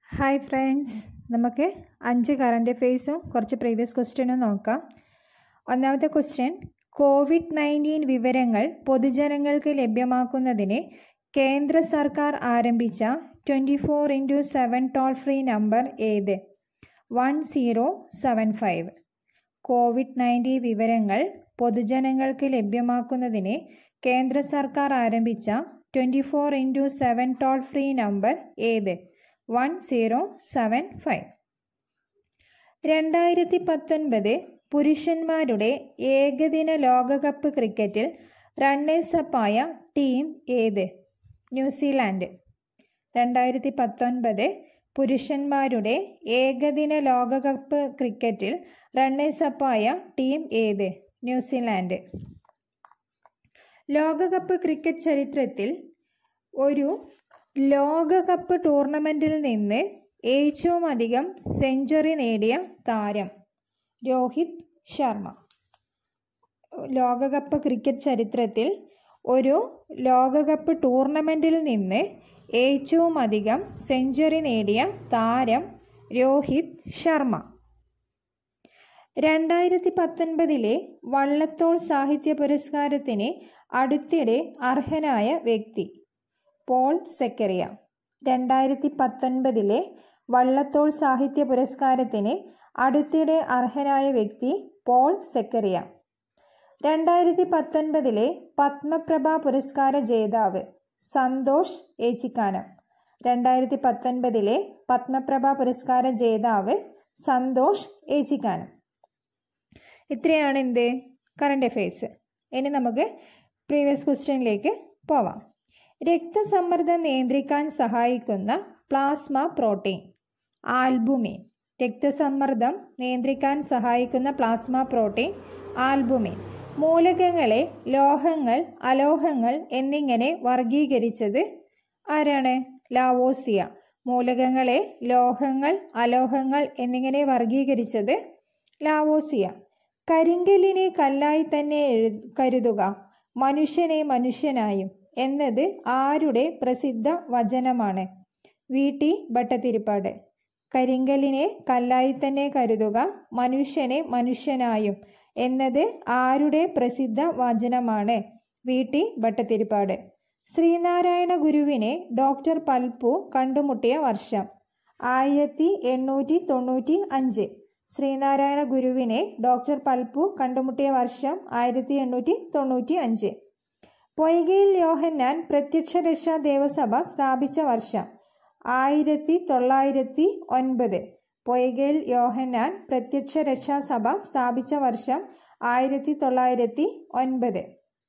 hi friends നമുക്ക് അഞ്ച് current അഫെയർസും കുറച്ച് പ്രീവിയസ് ക്വസ്റ്റ്യനും നോക്കാം ഒന്നാമത്തെ ക്വസ്റ്റ്യൻ കോവിഡ് നയൻറ്റീൻ വിവരങ്ങൾ പൊതുജനങ്ങൾക്ക് ലഭ്യമാക്കുന്നതിന് കേന്ദ്ര സർക്കാർ ആരംഭിച്ച twenty four into seven toll free number ഏത് one zero seven five covid nineteen വിവരങ്ങൾ പൊതുജനങ്ങൾക്ക് ലഭ്യമാക്കുന്നതിന് കേന്ദ്ര സർക്കാർ ആരംഭിച്ച twenty four into seven toll free number ഏത് വൺ സീറോ സെവൻ ഫൈവ് രണ്ടായിരത്തി പത്തൊൻപത് പുരുഷന്മാരുടെ ഏകദിന ലോകകപ്പ് ക്രിക്കറ്റിൽ റണ്ണേഴ്സപ്പായ ടീം ഏത് ന്യൂസിലാൻഡ് രണ്ടായിരത്തി പത്തൊൻപത് പുരുഷന്മാരുടെ ഏകദിന ലോകകപ്പ് ക്രിക്കറ്റിൽ റണ്ണേഴ്സപ്പായ ടീം ഏത് ന്യൂസിലാൻഡ് ലോകകപ്പ് ക്രിക്കറ്റ് ചരിത്രത്തിൽ ഒരു ലോകകപ്പ് ടൂർണമെൻറ്റിൽ നിന്ന് ഏറ്റവും അധികം സെഞ്ചുറി നേടിയ താരം രോഹിത് ശർമ്മ ലോകകപ്പ് ക്രിക്കറ്റ് ചരിത്രത്തിൽ ഒരു ലോകകപ്പ് ടൂർണമെൻറ്റിൽ നിന്ന് ഏറ്റവും അധികം സെഞ്ചുറി നേടിയ താരം രോഹിത് ശർമ്മ രണ്ടായിരത്തി പത്തൊൻപതിലെ വള്ളത്തോൾ സാഹിത്യ പുരസ്കാരത്തിന് അടുത്തിടെ അർഹനായ വ്യക്തി പോൾ സെക്കറിയ രണ്ടായിരത്തി പത്തൊൻപതിലെ വള്ളത്തോൾ സാഹിത്യ പുരസ്കാരത്തിന് അടുത്തിടെ അർഹനായ വ്യക്തി പോൾ സെക്കറിയ രണ്ടായിരത്തി പത്തൊൻപതിലെ പത്മപ്രഭ പുരസ്കാര ജേതാവ് സന്തോഷ് ഏച്ചിക്കാനം രണ്ടായിരത്തി പത്തൊൻപതിലെ പത്മപ്രഭ പുരസ്കാര ജേതാവ് സന്തോഷ് ഏച്ചിക്കാനം ഇത്രയാണ് എന്ത് കറണ്ട് അഫെയർസ് ഇനി നമുക്ക് പ്രീവിയസ് ക്വസ്റ്റ്യനിലേക്ക് പോവാം രക്തസമ്മർദ്ദം നിയന്ത്രിക്കാൻ സഹായിക്കുന്ന പ്ലാസ്മ പ്രോട്ടീൻ ആൽബുമിൻ രക്തസമ്മർദ്ദം നിയന്ത്രിക്കാൻ സഹായിക്കുന്ന പ്ലാസ്മ പ്രോട്ടീൻ ആൽബുമിൻ മൂലകങ്ങളെ ലോഹങ്ങൾ അലോഹങ്ങൾ എന്നിങ്ങനെ വർഗീകരിച്ചത് ആരാണ് ലാവോസിയ മൂലകങ്ങളെ ലോഹങ്ങൾ അലോഹങ്ങൾ എന്നിങ്ങനെ വർഗീകരിച്ചത് ലാവോസിയ കരിങ്കല്ലിനെ കല്ലായി തന്നെ എഴു കരുതുക മനുഷ്യനെ മനുഷ്യനായും എന്നത് ആരുടെ പ്രസിദ്ധ വചനമാണ് വി ടി ഭട്ടതിരിപ്പാട് കരിങ്കല്ലിനെ കല്ലായി തന്നെ കരുതുക മനുഷ്യനെ മനുഷ്യനായും എന്നത് ആരുടെ പ്രസിദ്ധ വചനമാണ് വി ടി ഭട്ടതിരിപ്പാട് ശ്രീനാരായണ ഗുരുവിനെ ഡോക്ടർ പൽപ്പു കണ്ടുമുട്ടിയ വർഷം ആയിരത്തി എണ്ണൂറ്റി തൊണ്ണൂറ്റി അഞ്ച് ശ്രീനാരായണ ഗുരുവിനെ ഡോക്ടർ പൽപ്പു കണ്ടുമുട്ടിയ വർഷം ആയിരത്തി എണ്ണൂറ്റി തൊണ്ണൂറ്റി അഞ്ച് പൊയ്കയിൽ യോഹന്നാൻ പ്രത്യക്ഷ രക്ഷാ ദേവസഭ സ്ഥാപിച്ച വർഷം ആയിരത്തി തൊള്ളായിരത്തി ഒൻപത് പൊയ്കയിൽ യോഹന്നാൻ പ്രത്യക്ഷ രക്ഷാസഭ സ്ഥാപിച്ച വർഷം ആയിരത്തി തൊള്ളായിരത്തി ഒൻപത്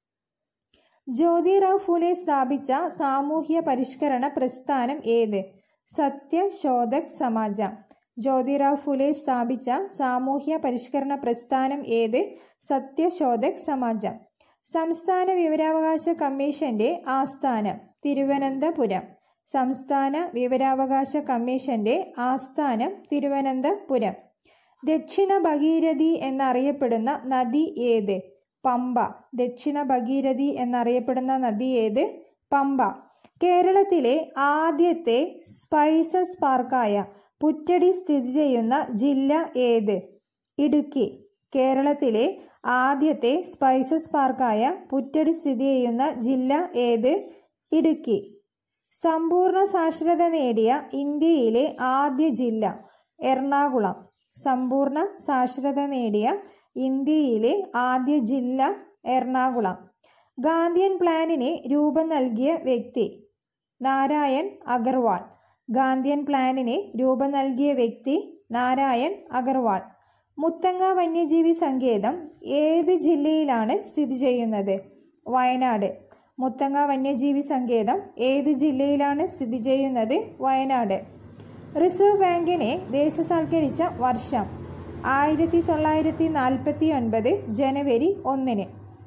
ജ്യോതിറാവ് ഫുലെ സ്ഥാപിച്ച സാമൂഹ്യ പരിഷ്കരണ പ്രസ്ഥാനം ഏത് സത്യശോധക് സമാജ ജ്യോതിറാവ് ഫുലെ സ്ഥാപിച്ച സാമൂഹ്യ പരിഷ്കരണ പ്രസ്ഥാനം ഏത് സത്യശോധക് സമാജ സംസ്ഥാന വിവരാവകാശ കമ്മീഷന്റെ ആസ്ഥാനം തിരുവനന്തപുരം സംസ്ഥാന വിവരാവകാശ കമ്മീഷന്റെ ആസ്ഥാനം തിരുവനന്തപുരം ദക്ഷിണ ഭഗീരഥി എന്നറിയപ്പെടുന്ന നദി ഏത് പമ്പ ദക്ഷിണ ഭഗീരഥി എന്നറിയപ്പെടുന്ന നദി ഏത് പമ്പ കേരളത്തിലെ ആദ്യത്തെ സ്പൈസസ് പാർക്കായ പുറ്റടി സ്ഥിതി ചെയ്യുന്ന ജില്ല ഏത് ഇടുക്കി കേരളത്തിലെ ആദ്യത്തെ സ്പൈസസ് പാർക്കായ പുറ്റടി സ്ഥിതി ചെയ്യുന്ന ജില്ല ഏത് ഇടുക്കി സമ്പൂർണ്ണ സാക്ഷരത നേടിയ ഇന്ത്യയിലെ ആദ്യ ജില്ല എറണാകുളം സമ്പൂർണ്ണ സാക്ഷരത നേടിയ ഇന്ത്യയിലെ ആദ്യ ജില്ല എറണാകുളം ഗാന്ധിയൻ പ്ലാനിന് രൂപം നൽകിയ വ്യക്തി നാരായൺ അഗർവാൾ ഗാന്ധിയൻ പ്ലാനിന് രൂപം നൽകിയ വ്യക്തി നാരായൺ അഗർവാൾ മുത്തങ്ങ വന്യജീവി സങ്കേതം ഏത് ജില്ലയിലാണ് സ്ഥിതി ചെയ്യുന്നത് വയനാട് മുത്തങ്ങ വന്യജീവി സങ്കേതം ഏത് ജില്ലയിലാണ് സ്ഥിതി ചെയ്യുന്നത് വയനാട് റിസർവ് ബാങ്കിനെ ദേശസാൽക്കരിച്ച വർഷം ആയിരത്തി തൊള്ളായിരത്തി നാൽപ്പത്തി ഒൻപത് ജനുവരി ഒന്നിന്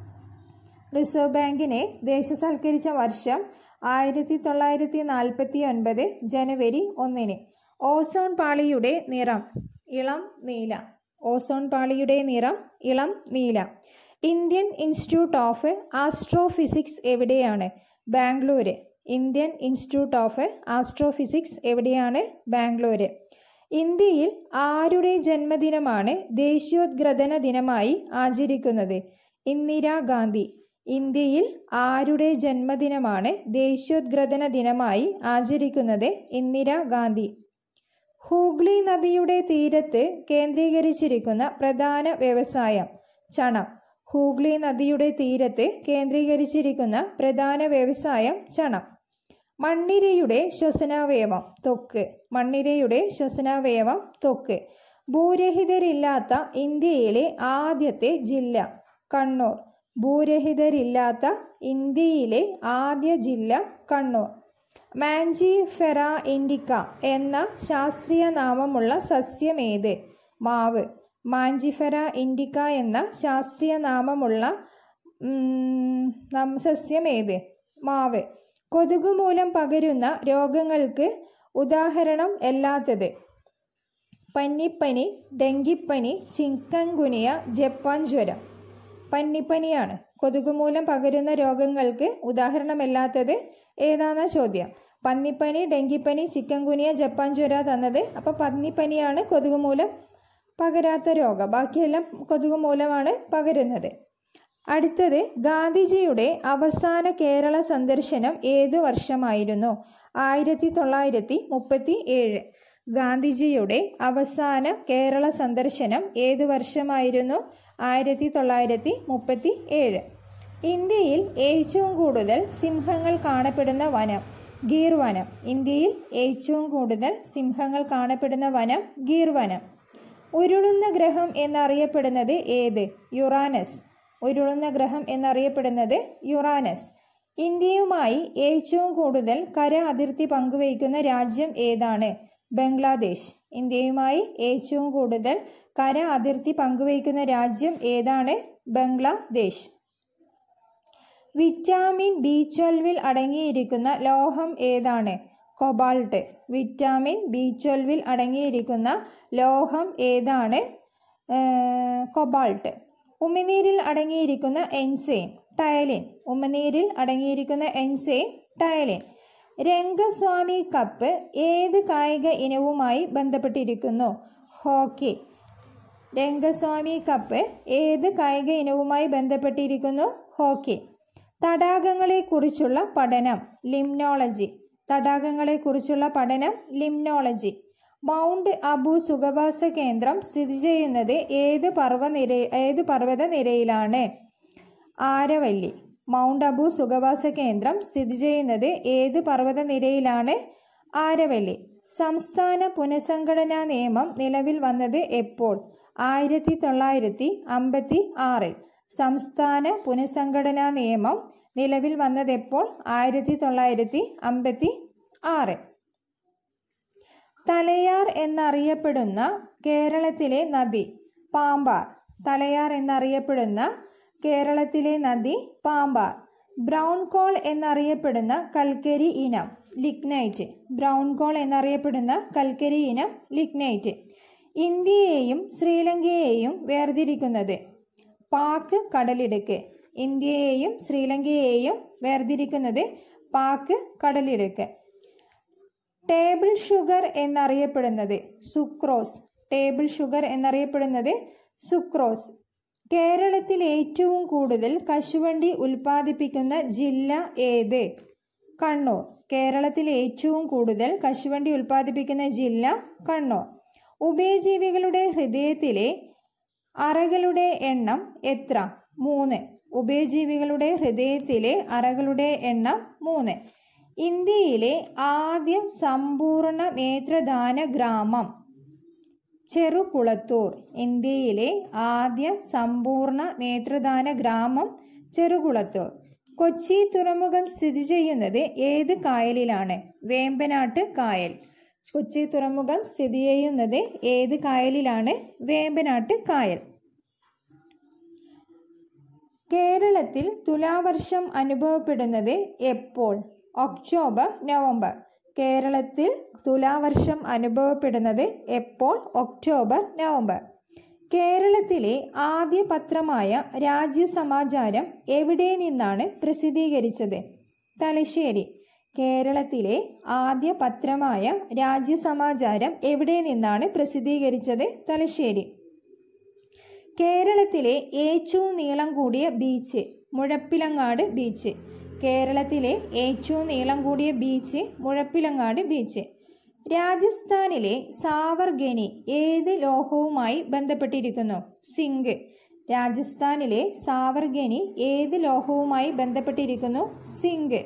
റിസർവ് ബാങ്കിനെ ദേശസാൽക്കരിച്ച വർഷം ആയിരത്തി തൊള്ളായിരത്തി നാൽപ്പത്തി ഒൻപത് ജനുവരി ഒന്നിന് ഓസോൺ പാളിയുടെ നിറം ഇളം നീല ഓസോൺ പാളിയുടെ നിറം ഇളം നീല ഇന്ത്യൻ ഇൻസ്റ്റിറ്റ്യൂട്ട് ഓഫ് ആസ്ട്രോഫിസിക്സ് എവിടെയാണ് Bangalore Indian institute of astrophysics എവിടെയാണ് ബാംഗ്ലൂര് ഇന്ത്യയിൽ ആരുടെ ജന്മദിനമാണ് ദേശീയോദ്ഗ്രഥന ദിനമായി ആചരിക്കുന്നത് ഇന്ദിരാഗാന്ധി ഇന്ത്യയിൽ ആരുടെ ജന്മദിനമാണ് ദേശീയോദ്ഗ്രഥന ദിനമായി ആചരിക്കുന്നത് ഇന്ദിരാഗാന്ധി ഹൂഗ്ലി നദിയുടെ തീരത്ത് കേന്ദ്രീകരിച്ചിരിക്കുന്ന പ്രധാന വ്യവസായം ചണം ഹൂഗ്ലി നദിയുടെ തീരത്ത് കേന്ദ്രീകരിച്ചിരിക്കുന്ന പ്രധാന വ്യവസായം ചണം മണ്ണിരയുടെ ശ്വസനാവയവം ത്വക്ക് മണ്ണിരയുടെ ശ്വസനാവയവം ത്വക്ക് ഭൂരഹിതരില്ലാത്ത ഇന്ത്യയിലെ ആദ്യത്തെ ജില്ല കണ്ണൂർ ഭൂരഹിതരില്ലാത്ത ഇന്ത്യയിലെ ആദ്യ ജില്ല കണ്ണൂർ മാഞ്ചിഫെറ ഇൻഡിക്ക എന്ന ശാസ്ത്രീയ നാമമുള്ള സസ്യമേത് മാവ് മാഞ്ചിഫെറ ഇൻഡിക്ക എന്ന ശാസ്ത്രീയ നാമമുള്ള സസ്യമേത് മാവ് കൊതുക് മൂലം പകരുന്ന രോഗങ്ങൾക്ക് ഉദാഹരണം അല്ലാത്തത് പന്നിപ്പനി ഡെങ്കിപ്പനി ചിക്കൻഗുനിയ ജപ്പാൻ ജ്വരം പന്നിപ്പനിയാണ് കൊതുക് മൂലം പകരുന്ന രോഗങ്ങൾക്ക് ഉദാഹരണമല്ലാത്തത് ഏതാണെന്ന ചോദ്യം പന്നിപ്പനി ഡെങ്കിപ്പനി ചിക്കൻഗുനിയ ജപ്പാൻ ജ്വര തന്നത് അപ്പോൾ പന്നിപ്പനിയാണ് കൊതുക് മൂലം പകരാത്ത രോഗം ബാക്കിയെല്ലാം കൊതുക് മൂലമാണ് പകരുന്നത് അടുത്തത് ഗാന്ധിജിയുടെ അവസാന കേരള സന്ദർശനം ഏതു വർഷമായിരുന്നു ആയിരത്തി തൊള്ളായിരത്തി മുപ്പത്തി ഏഴ് ഗാന്ധിജിയുടെ അവസാന കേരള സന്ദർശനം ഏതു വർഷമായിരുന്നു ആയിരത്തി തൊള്ളായിരത്തി മുപ്പത്തി ഏഴ് ഇന്ത്യയിൽ ഏറ്റവും കൂടുതൽ സിംഹങ്ങൾ കാണപ്പെടുന്ന വനം ഗീർ വനം ഇന്ത്യയിൽ ഏറ്റവും കൂടുതൽ സിംഹങ്ങൾ കാണപ്പെടുന്ന വനം ഗീർ വനം ഉരുളുന്ന ഗ്രഹം എന്നറിയപ്പെടുന്നത് ഏത് യുറാനസ് ഉരുളുന്ന ഗ്രഹം എന്നറിയപ്പെടുന്നത് യുറാനസ് ഇന്ത്യയുമായി ഏറ്റവും കൂടുതൽ കര അതിർത്തി പങ്കുവയ്ക്കുന്ന രാജ്യം ഏതാണ് ബംഗ്ലാദേശ് ഇന്ത്യയുമായി ഏറ്റവും കൂടുതൽ കര അതിർത്തി പങ്കുവയ്ക്കുന്ന രാജ്യം ഏതാണ് ബംഗ്ലാദേശ് വിറ്റാമിൻ ബി ട്വൽവിൽ അടങ്ങിയിരിക്കുന്ന ലോഹം ഏതാണ് കൊബാൾട്ട് വിറ്റാമിൻ ബി ട്വൽവിൽ അടങ്ങിയിരിക്കുന്ന ലോഹം ഏതാണ് കൊബാൾട്ട് ഉമിനീരിൽ അടങ്ങിയിരിക്കുന്ന എൻസെയിം ടയലിൻ ഉമിനീരിൽ അടങ്ങിയിരിക്കുന്ന എൻസെയിം ടയലിൻ രംഗസ്വാമി കപ്പ് ഏത് കായിക ഇനവുമായി ബന്ധപ്പെട്ടിരിക്കുന്നു ഹോക്കി രംഗസ്വാമി കപ്പ് ഏത് കായിക ഇനവുമായി ബന്ധപ്പെട്ടിരിക്കുന്നു ഹോക്കി തടാകങ്ങളെക്കുറിച്ചുള്ള പഠനം ലിംനോളജി തടാകങ്ങളെക്കുറിച്ചുള്ള പഠനം ലിംനോളജി മൗണ്ട് അബു സുഖവാസ കേന്ദ്രം സ്ഥിതി ചെയ്യുന്നത് ഏത് പർവ്വനിര ഏത് പർവ്വത നിരയിലാണ് ആരവല്ലി മൗണ്ട് അബു സുഖവാസ കേന്ദ്രം സ്ഥിതി ചെയ്യുന്നത് ഏത് പർവ്വത നിരയിലാണ് ആരവല്ലി സംസ്ഥാന പുനഃസംഘടനാ നിയമം നിലവിൽ വന്നത് എപ്പോൾ ആയിരത്തി തൊള്ളായിരത്തി അമ്പത്തി ആറിൽ സംസ്ഥാന പുനഃസംഘടനാ നിയമം നിലവിൽ വന്നതെപ്പോൾ ആയിരത്തി തൊള്ളായിരത്തി അമ്പത്തി ആറ് തലയാർ എന്നറിയപ്പെടുന്ന കേരളത്തിലെ നദി പാമ്പാർ തലയാർ എന്നറിയപ്പെടുന്ന കേരളത്തിലെ നദി പാമ്പാർ ബ്രൗൺ കോൾ എന്നറിയപ്പെടുന്ന കൽക്കരി ഇനം ലിഗ്നൈറ്റ് ബ്രൗൺ കോൾ എന്നറിയപ്പെടുന്ന കൽക്കരി ഇനം ലിഗ്നൈറ്റ് ഇന്ത്യയെയും ശ്രീലങ്കയെയും വേർതിരിക്കുന്നത് പാക്ക് കടലിടുക്ക് ഇന്ത്യയെയും ശ്രീലങ്കയെയും വേർതിരിക്കുന്നത് പാക്ക് കടലിടുക്ക് ടേബിൾ ഷുഗർ എന്നറിയപ്പെടുന്നത് സുക്രോസ് ടേബിൾ ഷുഗർ എന്നറിയപ്പെടുന്നത് സുക്രോസ് കേരളത്തിൽ ഏറ്റവും കൂടുതൽ കശുവണ്ടി ഉൽപ്പാദിപ്പിക്കുന്ന ജില്ല ഏത് കണ്ണൂർ കേരളത്തിൽ ഏറ്റവും കൂടുതൽ കശുവണ്ടി ഉൽപ്പാദിപ്പിക്കുന്ന ജില്ല കണ്ണൂർ ഉഭയജീവികളുടെ ഹൃദയത്തിലെ അറകളുടെ എണ്ണം എത്ര മൂന്ന് ഉഭയജീവികളുടെ ഹൃദയത്തിലെ അറകളുടെ എണ്ണം മൂന്ന് ഇന്ത്യയിലെ ആദ്യ സമ്പൂർണ്ണ നേത്രദാന ഗ്രാമം ചെറുകുളത്തൂർ ഇന്ത്യയിലെ ആദ്യ സമ്പൂർണ്ണ നേത്രദാന ഗ്രാമം ചെറുകുളത്തൂർ കൊച്ചി തുറമുഖം സ്ഥിതി ചെയ്യുന്നത് ഏത് കായലിലാണ് വേമ്പനാട്ട് കായൽ കൊച്ചി തുറമുഖം സ്ഥിതി ചെയ്യുന്നത് ഏത് കായലിലാണ് വേമ്പനാട്ട് കായൽ കേരളത്തിൽ തുലാവർഷം അനുഭവപ്പെടുന്നത് എപ്പോൾ ഒക്ടോബർ നവംബർ കേരളത്തിൽ തുലാവർഷം അനുഭവപ്പെടുന്നത് എപ്പോൾ ഒക്ടോബർ നവംബർ കേരളത്തിലെ ആദ്യ പത്രമായ രാജ്യസമാചാരം എവിടെ നിന്നാണ് പ്രസിദ്ധീകരിച്ചത് തലശ്ശേരി കേരളത്തിലെ ആദ്യ പത്രമായ രാജ്യസമാചാരം എവിടെ നിന്നാണ് പ്രസിദ്ധീകരിച്ചത് തലശ്ശേരി കേരളത്തിലെ ഏറ്റവും നീളം കൂടിയ ബീച്ച് മുഴപ്പിലങ്ങാട് ബീച്ച് കേരളത്തിലെ ഏറ്റവും നീളം കൂടിയ ബീച്ച് മുഴപ്പിലങ്ങാട് ബീച്ച് രാജസ്ഥാനിലെ സാവർഗനി ഏത് ലോഹവുമായി ബന്ധപ്പെട്ടിരിക്കുന്നു സിങ്ക് രാജസ്ഥാനിലെ സാവർഗനി ഏത് ലോഹവുമായി ബന്ധപ്പെട്ടിരിക്കുന്നു സിങ്ക്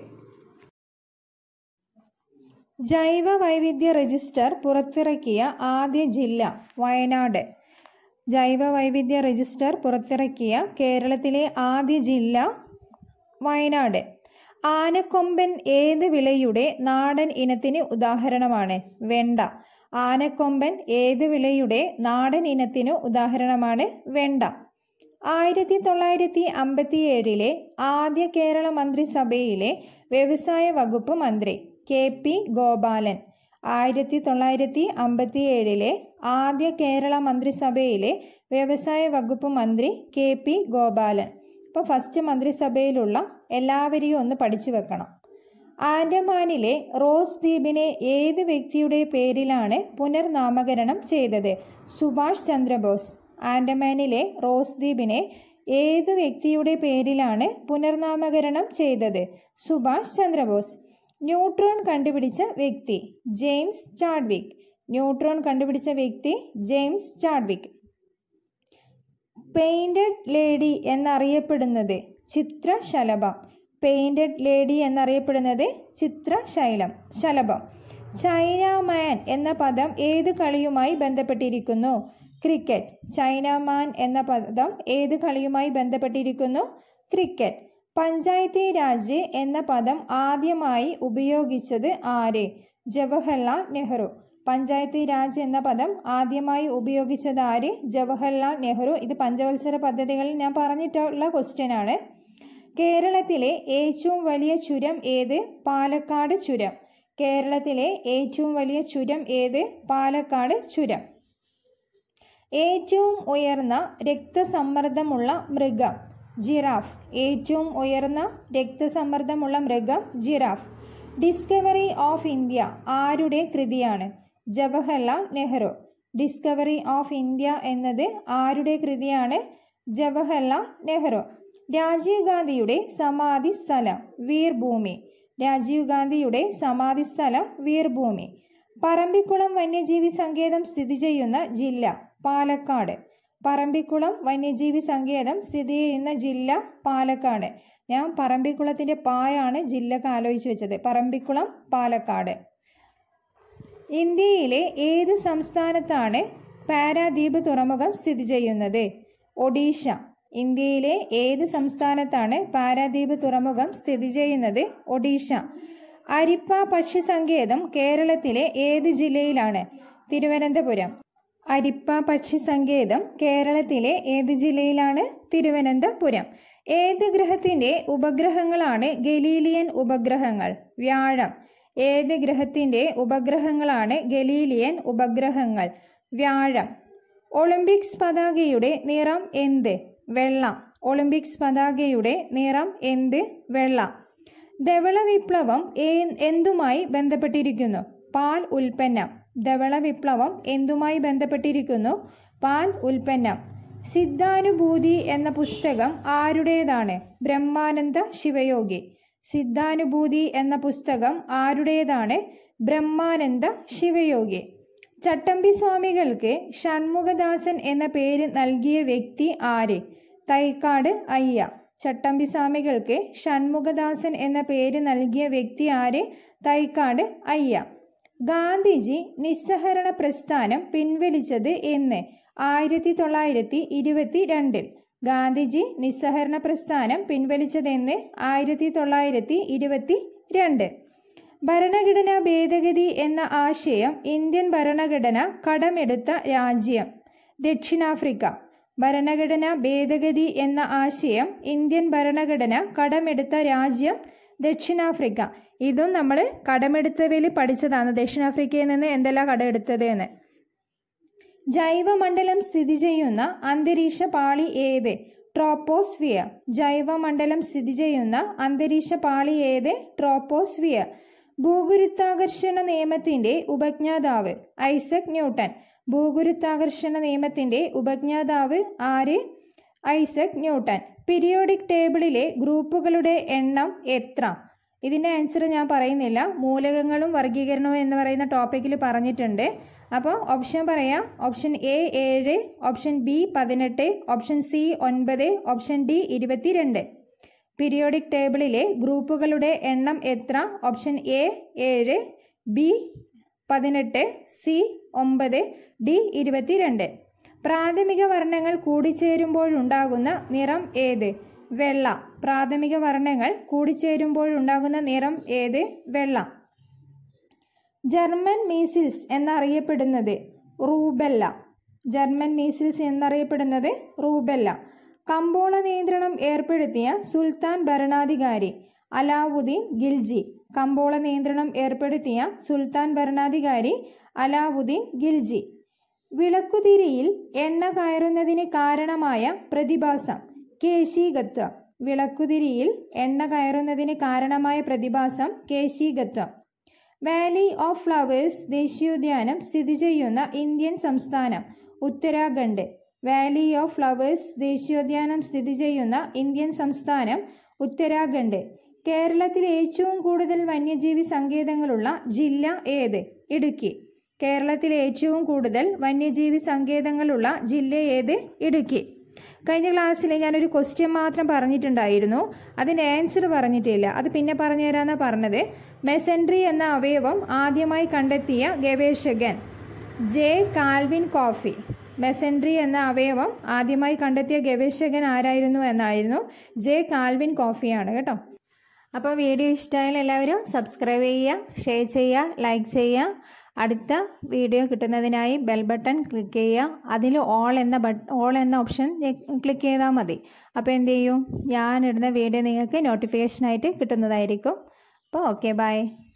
ജൈവ വൈവിധ്യ രജിസ്റ്റർ പുറത്തിറക്കിയ ആദ്യ ജില്ല വയനാട് ജൈവ വൈവിധ്യ രജിസ്റ്റർ പുറത്തിറക്കിയ കേരളത്തിലെ ആദ്യ ജില്ല വയനാട് ആനക്കൊമ്പൻ ഏത് വിളയുടെ നാടൻ ഇനത്തിന് ഉദാഹരണമാണ് വെണ്ട ആനക്കൊമ്പൻ ഏത് വിളയുടെ നാടൻ ഇനത്തിന് ഉദാഹരണമാണ് വെണ്ട ആയിരത്തി തൊള്ളായിരത്തി അമ്പത്തി ഏഴിലെ ആദ്യ കേരള മന്ത്രിസഭയിലെ വ്യവസായ വകുപ്പ് മന്ത്രി കെ പി ഗോപാലൻ ആയിരത്തി തൊള്ളായിരത്തി അമ്പത്തി ഏഴിലെ ആദ്യ കേരള മന്ത്രിസഭയിലെ വ്യവസായ വകുപ്പ് മന്ത്രി കെ പി ഗോപാലൻ ഇപ്പോൾ ഫസ്റ്റ് മന്ത്രിസഭയിലുള്ള എല്ലാവരെയും ഒന്ന് പഠിച്ചു വെക്കണം ആൻഡമാനിലെ റോസ് ദ്വീപിനെ ഏത് വ്യക്തിയുടെ പേരിലാണ് പുനർനാമകരണം ചെയ്തത് സുഭാഷ് ചന്ദ്രബോസ് ആൻഡമാനിലെ റോസ് ദ്വീപിനെ ഏത് വ്യക്തിയുടെ പേരിലാണ് പുനർനാമകരണം ചെയ്തത് സുഭാഷ് ചന്ദ്രബോസ് ന്യൂട്രോൺ കണ്ടുപിടിച്ച വ്യക്തി ജെയിംസ് ചാഡ്വിക് ന്യൂട്രോൺ കണ്ടുപിടിച്ച വ്യക്തി ജെയിംസ് ചാഡ്വിക് പെയിന്റഡ് ലേഡി എന്നറിയപ്പെടുന്നത് ചിത്രശലഭം പെയിന്റഡ് ലേഡി എന്നറിയപ്പെടുന്നത് ചിത്രശൈലം ശലഭം ചൈന മാൻ എന്ന പദം ഏത് കളിയുമായി ബന്ധപ്പെട്ടിരിക്കുന്നു ക്രിക്കറ്റ് ചൈന മാൻ എന്ന പദം ഏത് കളിയുമായി ബന്ധപ്പെട്ടിരിക്കുന്നു ക്രിക്കറ്റ് പഞ്ചായത്തി രാജ് എന്ന പദം ആദ്യമായി ഉപയോഗിച്ചത് ആര് ജവഹർലാൽ നെഹ്റു പഞ്ചായത്തി രാജ് എന്ന പദം ആദ്യമായി ഉപയോഗിച്ചത് ആര് ജവഹർലാൽ നെഹ്റു ഇത് പഞ്ചവത്സര പദ്ധതികളിൽ ഞാൻ പറഞ്ഞിട്ടുള്ള ക്വസ്റ്റ്യൻ ആണ് കേരളത്തിലെ ഏറ്റവും വലിയ ചുരം ഏത് പാലക്കാട് ചുരം കേരളത്തിലെ ഏറ്റവും വലിയ ചുരം ഏത് പാലക്കാട് ചുരം ഏറ്റവും ഉയർന്ന രക്തസമ്മർദ്ദമുള്ള മൃഗം ജിറാഫ് ഏറ്റവും ഉയർന്ന രക്തസമ്മർദ്ദമുള്ള മൃഗം ജിറാഫ് ഡിസ്കവറി ഓഫ് ഇന്ത്യ ആരുടെ കൃതിയാണ് Jawaharlal Nehru discovery of India എന്നത് ആരുടെ കൃതിയാണ് ജവഹർലാൽ നെഹ്റു രാജീവ് ഗാന്ധിയുടെ സമാധി സ്ഥലം വീർഭൂമി രാജീവ് ഗാന്ധിയുടെ സമാധി സ്ഥലം വീർഭൂമി പറമ്പിക്കുളം വന്യജീവി സങ്കേതം സ്ഥിതി ചെയ്യുന്ന ജില്ല പാലക്കാട് പറമ്പിക്കുളം വന്യജീവി സങ്കേതം സ്ഥിതി ചെയ്യുന്ന ജില്ല പാലക്കാട് ഞാൻ പറമ്പിക്കുളത്തിൻ്റെ പായാണ് ജില്ലക്ക് ആലോചിച്ച് വെച്ചത് പറമ്പിക്കുളം പാലക്കാട് ഇന്ത്യയിലെ ഏത് സംസ്ഥാനത്താണ് പാരാദ്വീപ് തുറമുഖം സ്ഥിതി ചെയ്യുന്നത് ഒഡീഷ ഇന്ത്യയിലെ ഏത് സംസ്ഥാനത്താണ് പാരാദ്വീപ് തുറമുഖം സ്ഥിതി ചെയ്യുന്നത് ഒഡീഷ അരിപ്പ പക്ഷി സങ്കേതം കേരളത്തിലെ ഏത് ജില്ലയിലാണ് തിരുവനന്തപുരം അരിപ്പ പക്ഷി സങ്കേതം കേരളത്തിലെ ഏത് ജില്ലയിലാണ് തിരുവനന്തപുരം ഏത് ഗ്രഹത്തിന്റെ ഉപഗ്രഹങ്ങളാണ് ഗലീലിയൻ ഉപഗ്രഹങ്ങൾ വ്യാഴം ഏത് ഗ്രഹത്തിന്റെ ഉപഗ്രഹങ്ങളാണ് ഗലീലിയൻ ഉപഗ്രഹങ്ങൾ വ്യാഴം ഒളിമ്പിക്സ് പതാകയുടെ നിറം എന്ത് വെള്ള ഒളിമ്പിക്സ് പതാകയുടെ നിറം എന്ത് വെള്ള ധവള വിപ്ലവം ഏ- എന്തുമായി ബന്ധപ്പെട്ടിരിക്കുന്നു പാൽ ഉൽപ്പന്നം ധവള വിപ്ലവം എന്തുമായി ബന്ധപ്പെട്ടിരിക്കുന്നു പാൽ ഉൽപ്പന്നം സിദ്ധാനുഭൂതി എന്ന പുസ്തകം ആരുടേതാണ് ബ്രഹ്മാനന്ദ ശിവയോഗി സിദ്ധാനുഭൂതി എന്ന പുസ്തകം ആരുടേതാണ് ബ്രഹ്മാനന്ദ ശിവയോഗി ചട്ടമ്പി സ്വാമികൾക്ക് ഷൺമുഖദാസൻ എന്ന പേര് നൽകിയ വ്യക്തി ആര് തൈക്കാട് അയ്യ ചട്ടമ്പി സ്വാമികൾക്ക് ഷൺമുഖദാസൻ എന്ന പേര് നൽകിയ വ്യക്തി ആര് തൈക്കാട് അയ്യ ഗാന്ധിജി നിസ്സഹരണ പ്രസ്ഥാനം പിൻവലിച്ചത് എന്ന് ആയിരത്തി തൊള്ളായിരത്തി ഇരുപത്തി രണ്ടിൽ ഗാന്ധിജി നിസ്സഹരണ പ്രസ്ഥാനം പിൻവലിച്ചതെന്ന് ആയിരത്തി തൊള്ളായിരത്തി ഇരുപത്തി രണ്ട് ഭരണഘടനാ ഭേദഗതി എന്ന ആശയം ഇന്ത്യൻ ഭരണഘടന കടമെടുത്ത രാജ്യം ദക്ഷിണാഫ്രിക്ക ഭരണഘടനാ ഭേദഗതി എന്ന ആശയം ഇന്ത്യൻ ഭരണഘടന കടമെടുത്ത രാജ്യം ദക്ഷിണാഫ്രിക്ക ഇതും നമ്മൾ കടമെടുത്തവയിൽ പഠിച്ചതാണ് ദക്ഷിണാഫ്രിക്കയിൽ നിന്ന് എന്തെല്ലാം കടമെടുത്തത് എന്ന് ജൈവമണ്ഡലം സ്ഥിതി ചെയ്യുന്ന അന്തരീക്ഷ പാളി ഏത് ട്രോപ്പോസ്ഫിയർ ജൈവമണ്ഡലം സ്ഥിതി ചെയ്യുന്ന അന്തരീക്ഷ പാളി ഏത് ട്രോപ്പോസ്ഫിയർ ഭൂഗുരുത്വാകർഷണ നിയമത്തിന്റെ ഉപജ്ഞാതാവ് ഐസക് ന്യൂട്ടൺ ഭൂഗുരുത്വാകർഷണ നിയമത്തിന്റെ ഉപജ്ഞാതാവ് ആര് ഐസക് ന്യൂട്ടൺ പീരിയോഡിക് ടേബിളിലെ ഗ്രൂപ്പുകളുടെ എണ്ണം എത്ര ഇതിൻ്റെ ആൻസർ ഞാൻ പറയുന്നില്ല മൂലകങ്ങളും വർഗീകരണവും എന്ന് പറയുന്ന ടോപ്പിക്കിൽ പറഞ്ഞിട്ടുണ്ട് അപ്പോൾ ഓപ്ഷൻ പറയാം ഓപ്ഷൻ എ ഏഴ് ഓപ്ഷൻ ബി പതിനെട്ട് ഓപ്ഷൻ സി ഒൻപത് ഓപ്ഷൻ ഡി ഇരുപത്തിരണ്ട് പീരിയോഡിക് ടേബിളിലെ ഗ്രൂപ്പുകളുടെ എണ്ണം എത്ര ഓപ്ഷൻ എ ഏഴ് ബി പതിനെട്ട് സി ഒമ്പത് ഡി ഇരുപത്തിരണ്ട് പ്രാഥമിക വർണ്ണങ്ങൾ കൂടിച്ചേരുമ്പോഴുണ്ടാകുന്ന നിറം ഏത് വെള്ള പ്രാഥമിക വർണ്ണങ്ങൾ കൂടിച്ചേരുമ്പോഴുണ്ടാകുന്ന നിറം ഏത് വെള്ള ജർമ്മൻ മീസിൽസ് എന്നറിയപ്പെടുന്നത് റൂബെല്ല ജർമ്മൻ മീസിൽസ് എന്നറിയപ്പെടുന്നത് റൂബെല്ല കമ്പോള നിയന്ത്രണം ഏർപ്പെടുത്തിയ സുൽത്താൻ ഭരണാധികാരി അലാവുദ്ദീൻ ഗിൽജി കമ്പോള നിയന്ത്രണം ഏർപ്പെടുത്തിയ സുൽത്താൻ ഭരണാധികാരി അലാവുദ്ദീൻ ഗിൽജി വിളക്കുതിരിയിൽ എണ്ണ കയറുന്നതിന് കാരണമായ പ്രതിഭാസം കേശീകത്വം വിളക്കുതിരിയിൽ എണ്ണ കയറുന്നതിന് കാരണമായ പ്രതിഭാസം കേശീകത്വം വാലി ഓഫ് ഫ്ലവേഴ്സ് ദേശീയോദ്യാനം സ്ഥിതി ചെയ്യുന്ന ഇന്ത്യൻ സംസ്ഥാനം ഉത്തരാഖണ്ഡ് വാലി ഓഫ് ഫ്ലവേഴ്സ് ദേശീയോദ്യാനം സ്ഥിതി ചെയ്യുന്ന ഇന്ത്യൻ സംസ്ഥാനം ഉത്തരാഖണ്ഡ് കേരളത്തിൽ ഏറ്റവും കൂടുതൽ വന്യജീവി സങ്കേതങ്ങളുള്ള ജില്ല ഏത് ഇടുക്കി കേരളത്തിലെ ഏറ്റവും കൂടുതൽ വന്യജീവി സങ്കേതങ്ങളുള്ള ജില്ല ഏത് ഇടുക്കി കഴിഞ്ഞ ക്ലാസ്സിൽ ഞാനൊരു ക്വസ്റ്റ്യൻ മാത്രം പറഞ്ഞിട്ടുണ്ടായിരുന്നു അതിൻ്റെ ആൻസർ പറഞ്ഞിട്ടില്ല അത് പിന്നെ പറഞ്ഞു തരാമെന്നാണ് പറഞ്ഞത് മെസൻട്രി എന്ന അവയവം ആദ്യമായി കണ്ടെത്തിയ ഗവേഷകൻ ജെ കാൽവിൻ കോഫി മെസൻട്രി എന്ന അവയവം ആദ്യമായി കണ്ടെത്തിയ ഗവേഷകൻ ആരായിരുന്നു എന്നായിരുന്നു ജെ കാൽവിൻ കോഫിയാണ് കേട്ടോ അപ്പോൾ വീഡിയോ ഇഷ്ടമായാൽ എല്ലാവരും സബ്സ്ക്രൈബ് ചെയ്യുക ഷെയർ ചെയ്യുക ലൈക്ക് ചെയ്യുക അടുത്ത വീഡിയോ കിട്ടുന്നതിനായി ബെൽ ബട്ടൺ ക്ലിക്ക് ചെയ്യുക അതിൽ ഓൾ എന്ന ബട്ട് ഓൾ എന്ന ഓപ്ഷൻ ക്ലിക്ക് ചെയ്താൽ മതി അപ്പോൾ എന്ത് ചെയ്യും ഞാൻ ഇടുന്ന വീഡിയോ നിങ്ങൾക്ക് നോട്ടിഫിക്കേഷനായിട്ട് കിട്ടുന്നതായിരിക്കും അപ്പോൾ ഓക്കെ ബൈ